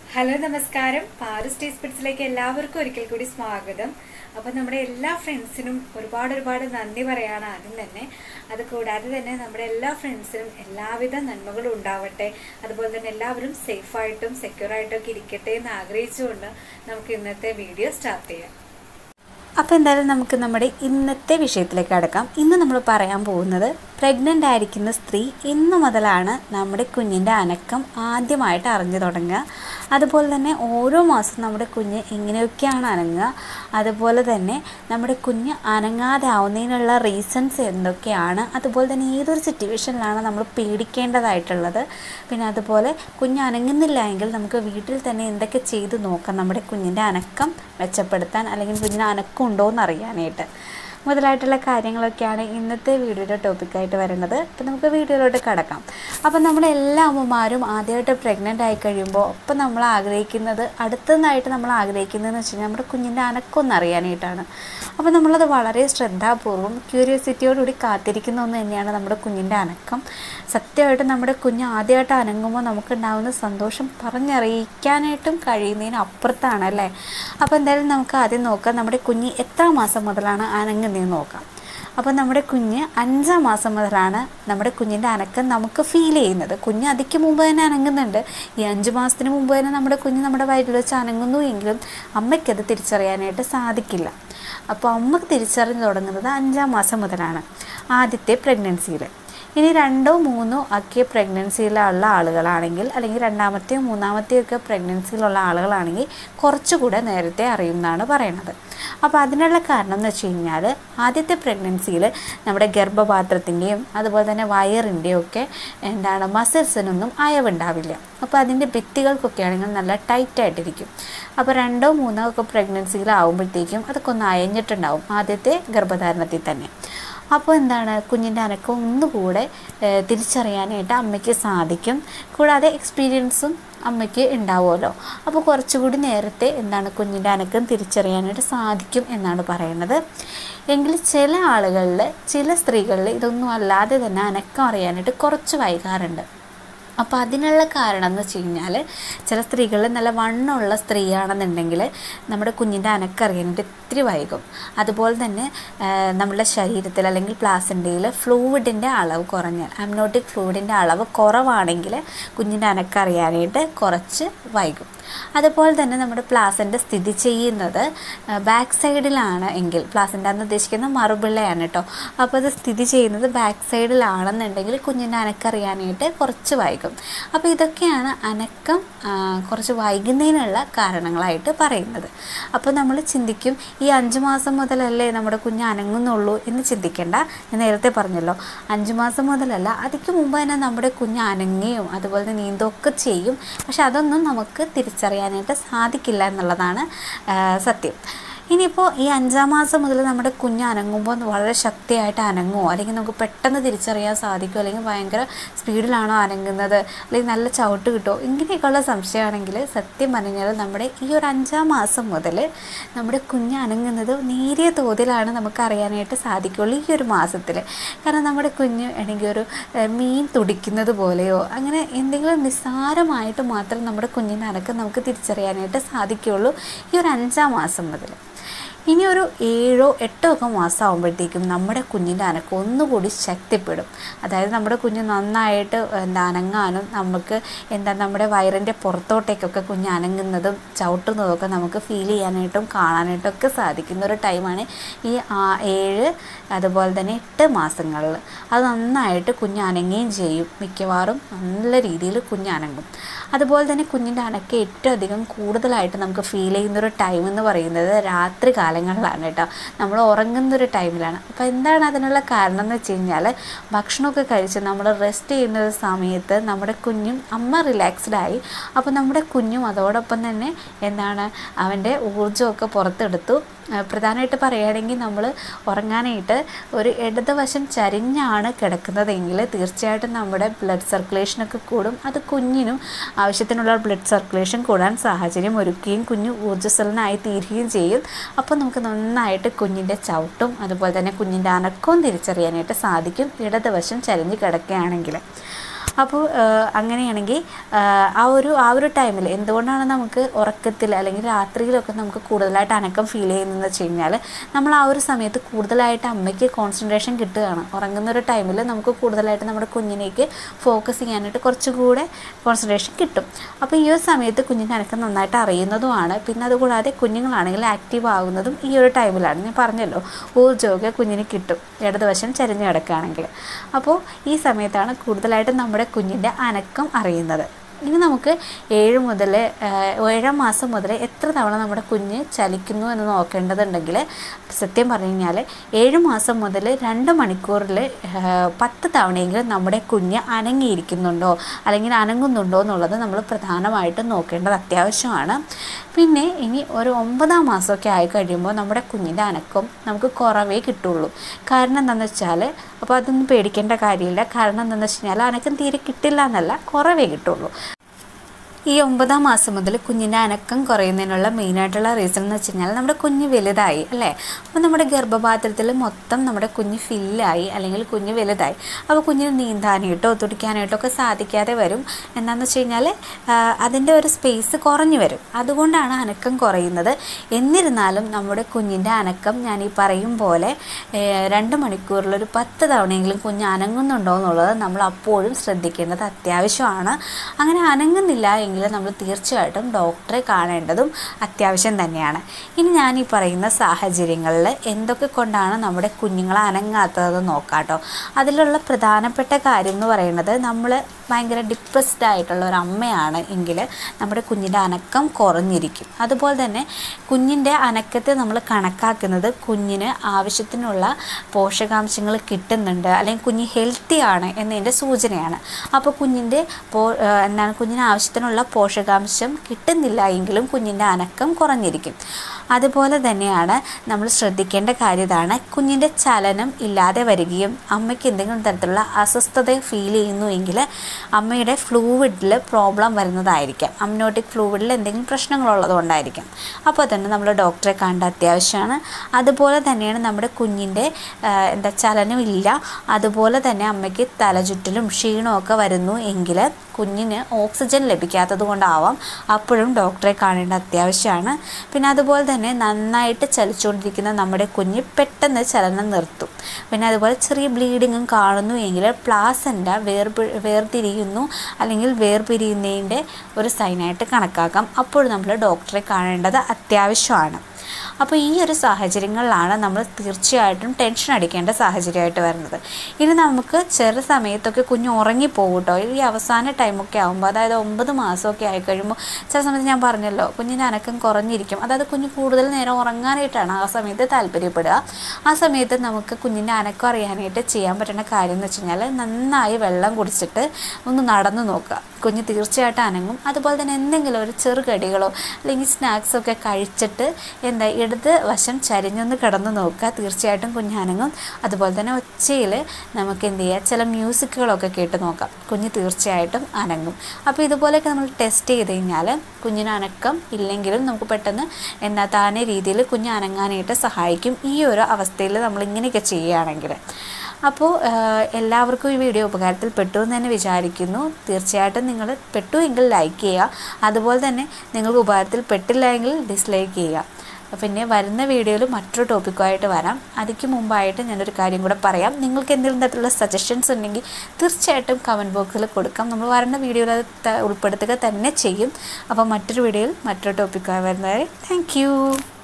hello നമസ്കാരം Paru stay സ്പിറ്റ്സിലേക്ക് എല്ലാവർക്കും ഒരിക്കൽ കൂടി സ്വാഗതം അപ്പം നമ്മുടെ എല്ലാ ഫ്രണ്ട്സിനും ഒരുപാട് ഒരുപാട് നന്ദി പറയാണ് ആദ്യം തന്നെ അത് കൂടാതെ തന്നെ നമ്മുടെ എല്ലാ ഫ്രണ്ട്സിനും എല്ലാവിധ നന്മകളും ഉണ്ടാവട്ടെ അതുപോലെ തന്നെ എല്ലാവരും സേഫായിട്ടും സെക്യൂറായിട്ടും ഒക്കെ ഇരിക്കട്ടെ എന്ന് ആഗ്രഹിച്ചുകൊണ്ട് നമുക്ക് ഇന്നത്തെ വീഡിയോ സ്റ്റാർട്ട് ചെയ്യാം അപ്പോൾ എന്തായാലും നമുക്ക് നമ്മുടെ ഇന്നത്തെ വിഷയത്തിലേക്ക് കടക്കാം ഇന്ന് നമ്മൾ പറയാൻ പോകുന്നത് പ്രഗ്നൻ്റ് ആയിരിക്കുന്ന സ്ത്രീ ഇന്നു മുതലാണ് നമ്മുടെ കുഞ്ഞിൻ്റെ അനക്കം ആദ്യമായിട്ട് അറിഞ്ഞു തുടങ്ങുക അതുപോലെ തന്നെ ഓരോ മാസം നമ്മുടെ കുഞ്ഞ് എങ്ങനെയൊക്കെയാണ് അനങ്ങുക അതുപോലെ തന്നെ നമ്മുടെ കുഞ്ഞ് അനങ്ങാതെ ആവുന്നതിനുള്ള റീസൺസ് എന്തൊക്കെയാണ് അതുപോലെ തന്നെ ഏതൊരു സിറ്റുവേഷനിലാണ് നമ്മൾ പേടിക്കേണ്ടതായിട്ടുള്ളത് പിന്നെ അതുപോലെ കുഞ്ഞ് അനങ്ങുന്നില്ല എങ്കിൽ നമുക്ക് വീട്ടിൽ തന്നെ എന്തൊക്കെ ചെയ്ത് നോക്കാം നമ്മുടെ കുഞ്ഞിൻ്റെ അനക്കം മെച്ചപ്പെടുത്താൻ അല്ലെങ്കിൽ കുഞ്ഞിന് അനക്കം ഉണ്ടോ എന്ന് അറിയാനായിട്ട് മുതലായിട്ടുള്ള കാര്യങ്ങളൊക്കെയാണ് ഇന്നത്തെ വീഡിയോയുടെ ടോപ്പിക്കായിട്ട് വരുന്നത് അപ്പോൾ നമുക്ക് വീഡിയോയിലോട്ട് കടക്കാം അപ്പോൾ നമ്മുടെ എല്ലാ അമ്മമാരും ആദ്യമായിട്ട് പ്രഗ്നൻ്റ് ആയി കഴിയുമ്പോൾ അപ്പം നമ്മൾ ആഗ്രഹിക്കുന്നത് അടുത്തതായിട്ട് നമ്മൾ ആഗ്രഹിക്കുന്നതെന്ന് വെച്ച് കഴിഞ്ഞാൽ നമ്മുടെ കുഞ്ഞിൻ്റെ അനക്കം അറിയാനായിട്ടാണ് അപ്പോൾ നമ്മളത് വളരെ ശ്രദ്ധാപൂർവ്വം ക്യൂരിയോസിറ്റിയോടുകൂടി കാത്തിരിക്കുന്ന ഒന്ന് തന്നെയാണ് നമ്മുടെ കുഞ്ഞിൻ്റെ അനക്കം സത്യമായിട്ട് നമ്മുടെ കുഞ്ഞ് ആദ്യമായിട്ട് അനങ്ങുമ്പോൾ നമുക്കുണ്ടാകുന്ന സന്തോഷം പറഞ്ഞറിയിക്കാനായിട്ടും കഴിയുന്നതിന് അപ്പുറത്താണ് അല്ലേ അപ്പോൾ എന്തായാലും നമുക്ക് ആദ്യം നോക്കാം നമ്മുടെ കുഞ്ഞ് എത്ര മാസം മുതലാണ് അനങ്ങുന്നതെന്ന് നോക്കാം അപ്പോൾ നമ്മുടെ കുഞ്ഞ് അഞ്ചാം മാസം മുതലാണ് നമ്മുടെ കുഞ്ഞിൻ്റെ അനക്കം നമുക്ക് ഫീൽ ചെയ്യുന്നത് കുഞ്ഞ് അതിക്ക് മുമ്പ് തന്നെ അനങ്ങുന്നുണ്ട് ഈ അഞ്ച് മാസത്തിന് മുമ്പ് തന്നെ നമ്മുടെ കുഞ്ഞ് നമ്മുടെ വയറ്റിൽ വെച്ച് അനങ്ങുന്നു എങ്കിലും അമ്മയ്ക്കത് തിരിച്ചറിയാനായിട്ട് സാധിക്കില്ല അപ്പോൾ അമ്മ തിരിച്ചറിഞ്ഞു തുടങ്ങുന്നത് അഞ്ചാം മാസം മുതലാണ് ആദ്യത്തെ പ്രഗ്നൻസിയിൽ ഇനി രണ്ടോ മൂന്നോ ഒക്കെ പ്രഗ്നൻസിയിലുള്ള ആളുകളാണെങ്കിൽ അല്ലെങ്കിൽ രണ്ടാമത്തെയോ മൂന്നാമത്തെയോ ഒക്കെ പ്രഗ്നൻസിയിലുള്ള ആളുകളാണെങ്കിൽ കുറച്ചുകൂടെ നേരത്തെ അറിയുമെന്നാണ് പറയുന്നത് അപ്പോൾ അതിനുള്ള കാരണം എന്ന് വെച്ച് കഴിഞ്ഞാൽ ആദ്യത്തെ പ്രഗ്നൻസിയിൽ നമ്മുടെ ഗർഭപാത്രത്തിൻ്റെയും അതുപോലെ തന്നെ വയറിൻ്റെയും ഒക്കെ എന്താണ് മസിൽസിനൊന്നും അയവുണ്ടാവില്ല അപ്പോൾ അതിൻ്റെ ഭിത്തികൾക്കൊക്കെ ആണെങ്കിൽ നല്ല ടൈറ്റായിട്ടിരിക്കും അപ്പോൾ രണ്ടോ മൂന്നോ ഒക്കെ പ്രഗ്നൻസിയിലാവുമ്പോഴത്തേക്കും അതൊക്കെ ഒന്ന് അയഞ്ഞിട്ടുണ്ടാവും ആദ്യത്തെ ഗർഭധാരണത്തിൽ തന്നെ അപ്പോൾ എന്താണ് കുഞ്ഞിൻ്റെ അനക്കം ഒന്നുകൂടെ തിരിച്ചറിയാനായിട്ട് അമ്മയ്ക്ക് സാധിക്കും കൂടാതെ എക്സ്പീരിയൻസും അമ്മയ്ക്ക് ഉണ്ടാവുമല്ലോ അപ്പോൾ കുറച്ചുകൂടി നേരത്തെ എന്താണ് കുഞ്ഞിൻ്റെ അനക്കം തിരിച്ചറിയാനായിട്ട് സാധിക്കും എന്നാണ് പറയുന്നത് എങ്കിൽ ചില ആളുകളിൽ ചില സ്ത്രീകളിൽ ഇതൊന്നും അല്ലാതെ തന്നെ അനക്കം അറിയാനായിട്ട് കുറച്ച് വൈകാറുണ്ട് അപ്പോൾ അതിനുള്ള കാരണം എന്ന് വെച്ച് കഴിഞ്ഞാൽ ചില സ്ത്രീകൾ നല്ല വണ്ണമുള്ള സ്ത്രീയാണെന്നുണ്ടെങ്കിൽ നമ്മുടെ കുഞ്ഞിൻ്റെ അനക്കറിയാനായിട്ട് ഇത്തിരി വൈകും അതുപോലെ തന്നെ നമ്മുടെ ശരീരത്തിൽ അല്ലെങ്കിൽ പ്ലാസിൻ്റെയിൽ ഫ്ലൂയിഡിൻ്റെ അളവ് കുറഞ്ഞാൽ അമ്നോട്ടിക് ഫ്ലൂയിഡിൻ്റെ അളവ് കുറവാണെങ്കിൽ കുഞ്ഞിൻ്റെ അനക്കറിയാനായിട്ട് കുറച്ച് വൈകും അതുപോലെ തന്നെ നമ്മുടെ പ്ലാസൻ്റെ സ്ഥിതി ചെയ്യുന്നത് ബാക്ക് സൈഡിലാണ് എങ്കിൽ പ്ലാസൻ്റെ എന്ന് ഉദ്ദേശിക്കുന്ന മറുപിള്ളയാണ് കേട്ടോ അപ്പോൾ അത് സ്ഥിതി ചെയ്യുന്നത് ബാക്ക് സൈഡിലാണെന്നുണ്ടെങ്കിൽ കുഞ്ഞിൻ്റെ അനക്കറിയാനായിട്ട് കുറച്ച് വൈകും അപ്പോൾ ഇതൊക്കെയാണ് അനക്കം കുറച്ച് വൈകുന്നതിനുള്ള കാരണങ്ങളായിട്ട് പറയുന്നത് അപ്പോൾ നമ്മൾ ചിന്തിക്കും ഈ അഞ്ച് മാസം മുതലല്ലേ നമ്മുടെ കുഞ്ഞ് അനങ്ങുന്നുള്ളൂ എന്ന് ചിന്തിക്കേണ്ട ഞാൻ നേരത്തെ പറഞ്ഞല്ലോ അഞ്ച് മാസം മുതലല്ല അതിക്ക് മുമ്പ് തന്നെ നമ്മുടെ കുഞ്ഞ് അനങ്ങുകയും അതുപോലെ തന്നെ നീന്തൊക്കെ ചെയ്യും പക്ഷെ അതൊന്നും നമുക്ക് തിരിച്ചറിയാനായിട്ട് സാധിക്കില്ല എന്നുള്ളതാണ് സത്യം ഇനിയിപ്പോൾ ഈ അഞ്ചാം മാസം മുതൽ നമ്മുടെ കുഞ്ഞ് അനങ്ങുമ്പോൾ വളരെ ശക്തിയായിട്ട് അനങ്ങുമോ അല്ലെങ്കിൽ നമുക്ക് പെട്ടെന്ന് തിരിച്ചറിയാൻ സാധിക്കുമോ അല്ലെങ്കിൽ ഭയങ്കര സ്പീഡിലാണോ അനങ്ങുന്നത് അല്ലെങ്കിൽ നല്ല ചവിട്ട് കിട്ടുമോ ഇങ്ങനെയൊക്കെയുള്ള സംശയമാണെങ്കിൽ സത്യം പറഞ്ഞാൽ നമ്മുടെ ഈ ഒരു അഞ്ചാം മാസം മുതൽ നമ്മുടെ കുഞ്ഞ് അനങ്ങുന്നത് നേരിയ തോതിലാണ് നമുക്ക് അറിയാനായിട്ട് സാധിക്കുള്ളൂ ഈ ഒരു മാസത്തിൽ കാരണം നമ്മുടെ കുഞ്ഞ് അല്ലെങ്കിൽ ഒരു മീൻ തുടിക്കുന്നത് പോലെയോ അങ്ങനെ എന്തെങ്കിലും നിസ്സാരമായിട്ട് മാത്രം നമ്മുടെ കുഞ്ഞിൻ്റെ അനക്കം നമുക്ക് തിരിച്ചറിയാനായിട്ട് സാധിക്കുകയുള്ളൂ ഈ ഒരു അഞ്ചാം മാസം മുതൽ ഇനി ഒരു ഏഴോ എട്ടോ ഒക്കെ മാസം ആകുമ്പോഴത്തേക്കും നമ്മുടെ കുഞ്ഞിൻ്റെ അനക്കം ഒന്നുകൂടി ശക്തിപ്പെടും അതായത് നമ്മുടെ കുഞ്ഞ് നന്നായിട്ട് എന്താ അനങ്ങാനും നമുക്ക് എന്താ നമ്മുടെ വയറിൻ്റെ പുറത്തോട്ടേക്കൊക്കെ കുഞ്ഞ് അനങ്ങുന്നതും ചവിട്ടുന്നതൊക്കെ നമുക്ക് ഫീൽ ചെയ്യാനായിട്ടും കാണാനായിട്ടും ഒക്കെ സാധിക്കുന്ന ഒരു ടൈമാണ് ഈ ഏഴ് അതുപോലെ തന്നെ എട്ട് മാസങ്ങളിൽ അത് നന്നായിട്ട് കുഞ്ഞ് അനങ്ങുകയും ചെയ്യും മിക്കവാറും നല്ല രീതിയിൽ കുഞ്ഞ് അനങ്ങും അതുപോലെ തന്നെ കുഞ്ഞിൻ്റെ അനക്കം ഏറ്റവും അധികം കൂടുതലായിട്ട് നമുക്ക് ഫീൽ ചെയ്യുന്നൊരു ടൈം എന്ന് പറയുന്നത് രാത്രി കാലങ്ങളിലാണ് കേട്ടോ നമ്മൾ ഉറങ്ങുന്നൊരു ടൈമിലാണ് അപ്പോൾ എന്താണ് അതിനുള്ള കാരണം എന്ന് വെച്ച് കഴിഞ്ഞാൽ ഭക്ഷണമൊക്കെ കഴിച്ച് നമ്മൾ റെസ്റ്റ് ചെയ്യുന്ന ഒരു സമയത്ത് നമ്മുടെ കുഞ്ഞും അമ്മ റിലാക്സ്ഡ് ആയി അപ്പോൾ നമ്മുടെ കുഞ്ഞും അതോടൊപ്പം തന്നെ എന്താണ് അവൻ്റെ ഊർജ്ജമൊക്കെ പുറത്തെടുത്തു പ്രധാനമായിട്ട് പറയുകയാണെങ്കിൽ നമ്മൾ ഉറങ്ങാനായിട്ട് ഒരു ഇടതുവശം ചരിഞ്ഞാണ് കിടക്കുന്നതെങ്കിൽ തീർച്ചയായിട്ടും നമ്മുടെ ബ്ലഡ് സർക്കുലേഷനൊക്കെ കൂടും അത് കുഞ്ഞിനും ആവശ്യത്തിനുള്ള ബ്ലഡ് സർക്കുലേഷൻ കൂടാൻ സാഹചര്യം ഒരുക്കുകയും കുഞ്ഞ് ഊർജ്ജസ്വലനായി തീരുകയും ചെയ്യും അപ്പോൾ നമുക്ക് നന്നായിട്ട് കുഞ്ഞിൻ്റെ ചവിട്ടും അതുപോലെ തന്നെ കുഞ്ഞിൻ്റെ അനക്കവും തിരിച്ചറിയാനായിട്ട് സാധിക്കും ഇടതുവശം ചരിഞ്ഞ് കിടക്കുകയാണെങ്കിൽ അപ്പോൾ അങ്ങനെയാണെങ്കിൽ ആ ഒരു ആ ഒരു ടൈമിൽ എന്തുകൊണ്ടാണ് നമുക്ക് ഉറക്കത്തിൽ അല്ലെങ്കിൽ രാത്രിയിലൊക്കെ നമുക്ക് കൂടുതലായിട്ട് അനക്കം ഫീൽ ചെയ്യുന്നതെന്ന് വെച്ച് കഴിഞ്ഞാൽ നമ്മൾ ആ ഒരു സമയത്ത് കൂടുതലായിട്ട് അമ്മയ്ക്ക് കോൺസെൻട്രേഷൻ കിട്ടുകയാണ് ഉറങ്ങുന്ന ഒരു ടൈമിൽ നമുക്ക് കൂടുതലായിട്ട് നമ്മുടെ കുഞ്ഞിനേക്ക് ഫോക്കസ് ചെയ്യാനായിട്ട് കുറച്ചുകൂടെ കോൺസെൻട്രേഷൻ കിട്ടും അപ്പോൾ ഈ ഒരു സമയത്ത് കുഞ്ഞിൻ്റെ അനക്കം നന്നായിട്ട് അറിയുന്നതുമാണ് പിന്നെ അതുകൂടാതെ കുഞ്ഞുങ്ങളാണെങ്കിൽ ആക്റ്റീവ് ആകുന്നതും ഈ ഒരു ടൈമിലാണ് ഞാൻ പറഞ്ഞല്ലോ ഊർജ്ജമൊക്കെ കുഞ്ഞിന് കിട്ടും ഇടതുവശം ചരിഞ്ഞു കിടക്കുകയാണെങ്കിൽ അപ്പോൾ ഈ സമയത്താണ് കൂടുതലായിട്ട് നമ്മുടെ കുഞ്ഞിൻ്റെ അനക്കം അറിയുന്നത് ഇനി നമുക്ക് ഏഴ് മുതൽ ഏഴാം മാസം മുതൽ എത്ര തവണ നമ്മുടെ കുഞ്ഞ് ചലിക്കുന്നു എന്ന് നോക്കേണ്ടതുണ്ടെങ്കിൽ സത്യം പറഞ്ഞു കഴിഞ്ഞാൽ ഏഴ് മാസം മുതൽ രണ്ട് മണിക്കൂറിൽ പത്ത് തവണയെങ്കിലും നമ്മുടെ കുഞ്ഞ് അനങ്ങിയിരിക്കുന്നുണ്ടോ അല്ലെങ്കിൽ അനങ്ങുന്നുണ്ടോ എന്നുള്ളത് നമ്മൾ പ്രധാനമായിട്ടും നോക്കേണ്ടത് അത്യാവശ്യമാണ് പിന്നെ ഇനി ഒരു ഒമ്പതാം മാസമൊക്കെ ആയി കഴിയുമ്പോൾ നമ്മുടെ കുഞ്ഞിൻ്റെ അനക്കം നമുക്ക് കുറവേ കിട്ടുള്ളൂ കാരണം എന്താണെന്ന് വെച്ചാൽ അപ്പോൾ അതൊന്നും പേടിക്കേണ്ട കാര്യമില്ല കാരണം എന്താണെന്ന് വെച്ച് കഴിഞ്ഞാൽ അനക്കം തീരെ കിട്ടില്ല എന്നല്ല കുറവേ കിട്ടുള്ളൂ ഈ ഒമ്പതാം മാസം മുതൽ കുഞ്ഞിൻ്റെ അനക്കം കുറയുന്നതിനുള്ള മെയിനായിട്ടുള്ള റീസൺ എന്ന് വെച്ച് കഴിഞ്ഞാൽ നമ്മുടെ കുഞ്ഞ് വലുതായി അല്ലേ അപ്പോൾ നമ്മുടെ ഗർഭപാത്രത്തിൽ മൊത്തം നമ്മുടെ കുഞ്ഞ് ഫില്ലായി അല്ലെങ്കിൽ കുഞ്ഞ് വലുതായി അപ്പോൾ കുഞ്ഞിന് നീന്താനായിട്ടോ തുടിക്കാനായിട്ടോ ഒക്കെ സാധിക്കാതെ വരും എന്താണെന്ന് വെച്ച് കഴിഞ്ഞാൽ അതിൻ്റെ ഒരു സ്പേസ് കുറഞ്ഞു വരും അതുകൊണ്ടാണ് അനക്കം കുറയുന്നത് എന്നിരുന്നാലും നമ്മുടെ കുഞ്ഞിൻ്റെ അനക്കം ഞാൻ ഈ പറയും പോലെ രണ്ട് മണിക്കൂറിലൊരു പത്ത് തവണയെങ്കിലും കുഞ്ഞ് അനങ്ങുന്നുണ്ടോ എന്നുള്ളത് നമ്മൾ അപ്പോഴും ശ്രദ്ധിക്കേണ്ടത് അത്യാവശ്യമാണ് അങ്ങനെ അനങ്ങുന്നില്ല എങ്കിൽ നമ്മൾ തീർച്ചയായിട്ടും ഡോക്ടറെ കാണേണ്ടതും അത്യാവശ്യം തന്നെയാണ് ഇനി ഞാൻ ഈ പറയുന്ന സാഹചര്യങ്ങളിൽ എന്തൊക്കെ കൊണ്ടാണ് നമ്മുടെ കുഞ്ഞുങ്ങൾ അനങ്ങാത്തതെന്ന് നോക്കാം കേട്ടോ അതിലുള്ള പ്രധാനപ്പെട്ട കാര്യം എന്ന് പറയുന്നത് നമ്മൾ ഭയങ്കര ഡിപ്രസ്ഡ് ആയിട്ടുള്ള ഒരു അമ്മയാണ് എങ്കിൽ നമ്മുടെ കുഞ്ഞിൻ്റെ അനക്കം കുറഞ്ഞിരിക്കും അതുപോലെ തന്നെ കുഞ്ഞിൻ്റെ അനക്കത്തെ നമ്മൾ കണക്കാക്കുന്നത് കുഞ്ഞിന് ആവശ്യത്തിനുള്ള പോഷകാംശങ്ങൾ കിട്ടുന്നുണ്ട് അല്ലെങ്കിൽ കുഞ്ഞ് ഹെൽത്തി ആണ് എന്നതിൻ്റെ സൂചനയാണ് അപ്പോൾ കുഞ്ഞിൻ്റെ പോ എന്താണ് കുഞ്ഞിന് ആവശ്യത്തിനുള്ള പോഷകാംശം കിട്ടുന്നില്ല എങ്കിലും കുഞ്ഞിൻ്റെ അനക്കം കുറഞ്ഞിരിക്കും അതുപോലെ തന്നെയാണ് നമ്മൾ ശ്രദ്ധിക്കേണ്ട കാര്യതാണ് കുഞ്ഞിൻ്റെ ചലനം ഇല്ലാതെ വരികയും അമ്മയ്ക്ക് എന്തെങ്കിലും തരത്തിലുള്ള അസ്വസ്ഥത ഫീൽ ചെയ്യുന്നു എങ്കിൽ അമ്മയുടെ ഫ്ലൂവിഡിൽ പ്രോബ്ലം വരുന്നതായിരിക്കാം അമ്നോട്ടിക് ഫ്ലൂവിഡിൽ എന്തെങ്കിലും പ്രശ്നങ്ങളുള്ളതുകൊണ്ടായിരിക്കാം അപ്പോൾ തന്നെ നമ്മൾ ഡോക്ടറെ കാണേണ്ട അത്യാവശ്യമാണ് അതുപോലെ തന്നെയാണ് നമ്മുടെ കുഞ്ഞിൻ്റെ എന്താ ചലനമില്ല അതുപോലെ തന്നെ അമ്മയ്ക്ക് തലചുറ്റലും ക്ഷീണമൊക്കെ വരുന്നു എങ്കിൽ കുഞ്ഞിന് ഓക്സിജൻ ലഭിക്കാത്തത് കൊണ്ടാവാം അപ്പോഴും ഡോക്ടറെ കാണേണ്ട അത്യാവശ്യമാണ് പിന്നെ അതുപോലെ തന്നെ നന്നായിട്ട് ചലിച്ചുകൊണ്ടിരിക്കുന്ന നമ്മുടെ കുഞ്ഞ് പെട്ടെന്ന് ചലനം നിർത്തും പിന്നെ അതുപോലെ ചെറിയ ബ്ലീഡിങ്ങും കാണുന്നു എങ്കിൽ പ്ലാസൻ്റ വേർപി വേർതിരിയുന്നു അല്ലെങ്കിൽ വേർപിരിയുന്നതിൻ്റെ ഒരു സൈനായിട്ട് കണക്കാക്കാം അപ്പോൾ നമ്മൾ ഡോക്ടറെ കാണേണ്ടത് അത്യാവശ്യമാണ് അപ്പോൾ ഈ ഒരു സാഹചര്യങ്ങളിലാണ് നമ്മൾ തീർച്ചയായിട്ടും ടെൻഷൻ അടിക്കേണ്ട സാഹചര്യമായിട്ട് വരുന്നത് ഇനി നമുക്ക് ചെറു സമയത്തൊക്കെ കുഞ്ഞ് ഉറങ്ങിപ്പോകും കേട്ടോ ഈ അവസാന ടൈമൊക്കെ ആകുമ്പോൾ അതായത് ഒമ്പത് മാസമൊക്കെ ആയി കഴിയുമ്പോൾ ചില സമയത്ത് ഞാൻ പറഞ്ഞല്ലോ കുഞ്ഞിൻ്റെ അനക്കം കുറഞ്ഞിരിക്കും അതായത് കുഞ്ഞ് കൂടുതൽ നേരം ഉറങ്ങാനായിട്ടാണ് ആ സമയത്ത് താല്പര്യപ്പെടുക ആ സമയത്ത് നമുക്ക് കുഞ്ഞിൻ്റെ അനക്കം അറിയാനായിട്ട് ചെയ്യാൻ പറ്റുന്ന കാര്യം എന്ന് വെച്ച് കഴിഞ്ഞാൽ നന്നായി വെള്ളം കുടിച്ചിട്ട് ഒന്ന് നടന്നു നോക്കുക കുഞ്ഞ് തീർച്ചയായിട്ടും അനങ്ങും അതുപോലെ തന്നെ എന്തെങ്കിലും ഒരു ചെറുകടികളോ അല്ലെങ്കിൽ സ്നാക്സൊക്കെ കഴിച്ചിട്ട് എന്താ ഇടത് വശം ചരിഞ്ഞൊന്ന് കിടന്ന് നോക്കുക തീർച്ചയായിട്ടും കുഞ്ഞ് അനങ്ങും അതുപോലെ തന്നെ ഒച്ചയിൽ നമുക്ക് എന്ത് ചെയ്യുക ചില മ്യൂസിക്കുകളൊക്കെ കേട്ട് നോക്കാം കുഞ്ഞ് തീർച്ചയായിട്ടും അനങ്ങും അപ്പോൾ ഇതുപോലെയൊക്കെ നമ്മൾ ടെസ്റ്റ് ചെയ്ത് കഴിഞ്ഞാൽ കുഞ്ഞിന് അനക്കം ഇല്ലെങ്കിലും നമുക്ക് പെട്ടെന്ന് എന്താ താനെ രീതിയിൽ കുഞ്ഞ് അനങ്ങാനായിട്ട് സഹായിക്കും ഈ ഒരു അവസ്ഥയിൽ നമ്മൾ ഇങ്ങനെയൊക്കെ ചെയ്യുകയാണെങ്കിൽ അപ്പോൾ എല്ലാവർക്കും ഈ വീഡിയോ ഉപകാരത്തിൽ പെട്ടു എന്ന് തന്നെ വിചാരിക്കുന്നു തീർച്ചയായിട്ടും നിങ്ങൾ പെട്ടു എങ്കിൽ ലൈക്ക് ചെയ്യുക അതുപോലെ തന്നെ നിങ്ങൾക്ക് ഉപകാരത്തിൽ പെട്ടില്ല എങ്കിൽ ഡിസ്ലൈക്ക് ചെയ്യുക പിന്നെ വരുന്ന വീഡിയോയിൽ മറ്റൊരു ടോപ്പിക്കുമായിട്ട് വരാം അതിക്ക് മുമ്പായിട്ട് ഞാനൊരു കാര്യം കൂടെ പറയാം നിങ്ങൾക്ക് എന്തെങ്കിലും തരത്തിലുള്ള സജഷൻസ് ഉണ്ടെങ്കിൽ തീർച്ചയായിട്ടും കമൻറ്റ് ബോക്സിൽ കൊടുക്കാം നമ്മൾ വരുന്ന വീഡിയോയിൽ അത് ത- ഉൾപ്പെടുത്തുക തന്നെ ചെയ്യും അപ്പോൾ മറ്റൊരു വീഡിയോയിൽ മറ്റൊരു ടോപ്പിക്കുമായി വരുന്നവരെ താങ്ക്